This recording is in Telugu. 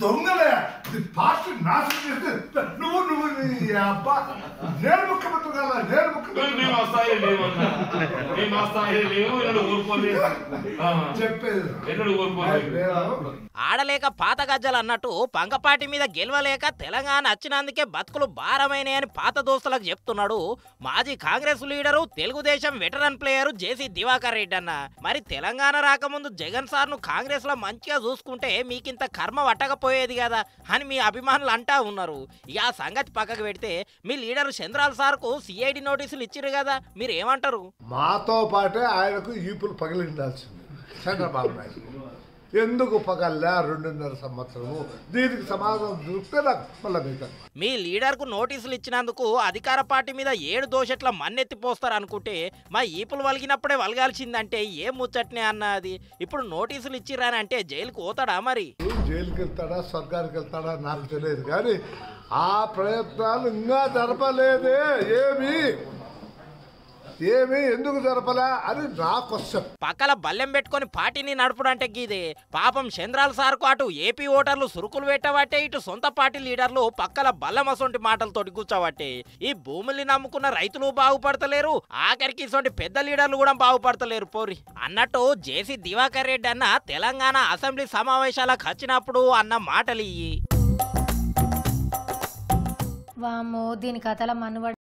దొంగలే ఇది పార్టీ నాశనం చేస్తే నువ్వు నువ్వు నీ అబ్బా నేను ముఖ్యమంత్రి కదా నేను ముఖ్యమంత్రి మేము ఆ స్థాయిలో లేవు అన్న. మేము ఆ స్థాయిలో లేవు ఎన్నడూ ఊరుకోలేదు ఆ, చెప్పేది ఎన్నడూ ఊరుకోలేదు నేను ఆడలేక పాత గజ్జలు అన్నట్టు పంగపాటి మీద గెలవలేక తెలంగాణ వచ్చినందుకే బతుకులు భారమైనాయని పాత దోస్తులకు చెప్తున్నాడు మాజీ Congress leader Telugudesam veteran player JC Diwakar Reddy అన్న మరి తెలంగాణ రాకముందు జగన్ సార్ను కాంగ్రెస్ లో మంచిగా చూసుకుంటే మీకింత కర్మ పట్టకపోయేది కదా అని మీ అభిమానులు అంటా ఉన్నారు ఇక ఆ సంగతి పక్కకు పెడితే మీ లీడర్ చంద్రాల సార్కు సిఐడి నోటీసులు ఇచ్చిర్రు కదా మీరు ఏమంటారు మాతో పాటే ఆయనకు ఈపులు పగిలిండాల్సింది చంద్రబాబు నాయుడు ఎందుకు పగల్లా రెండున్నర సంవత్సరము దీనికి సమాధానం దొరికితే నాకు మళ్ళీ మిగతా మీ లీడర్కు నోటీసులు ఇచ్చినందుకు అధికార పార్టీ మీద ఏడు దోషట్ల మన్నెత్తిపోస్తారు అనుకుంటే మా ఈపులు వలిగినప్పుడే వలగాల్సిందంటే ఏం ముచ్చట్నే అన్నది ఇప్పుడు నోటీసులు ఇచ్చిర్రని అంటే జైలుకు పోతాడా మరి జైలుకి వెళ్తాడా స్వర్గానికి వెళ్తాడా నాకు తెలియదు కానీ ఆ ప్రయత్నాలు ఇంకా జరపలేదే ఏమి ఏమి ఎందుకు జరపలే అని నా క్వశ్చన్ పక్కల బల్లెం పెట్టుకొని పార్టీని నడుపుడంటే గీదే పాపం చంద్రాల సార్కు అటు ఏపీ ఓటర్లు సురుకులు పెట్టబట్టే ఇటు సొంత పార్టీ లీడర్లు పక్కల బల్లమసొంటి మాటలతోటి కూర్చోబట్టే ఈ భూముల్ని నమ్ముకున్న రైతులు బాగుపడతలేరు ఆఖరికి ఇసొంటి పెద్ద లీడర్లు కూడా బాగుపడతలేరు పోరి అన్నట్టు జేసీ దివాకర్ రెడ్డి అన్న తెలంగాణ అసెంబ్లీ సమావేశాలకు వచ్చినప్పుడు అన్న మాటలు ఇయ్యి వామ్మో దీని కథల మనువడ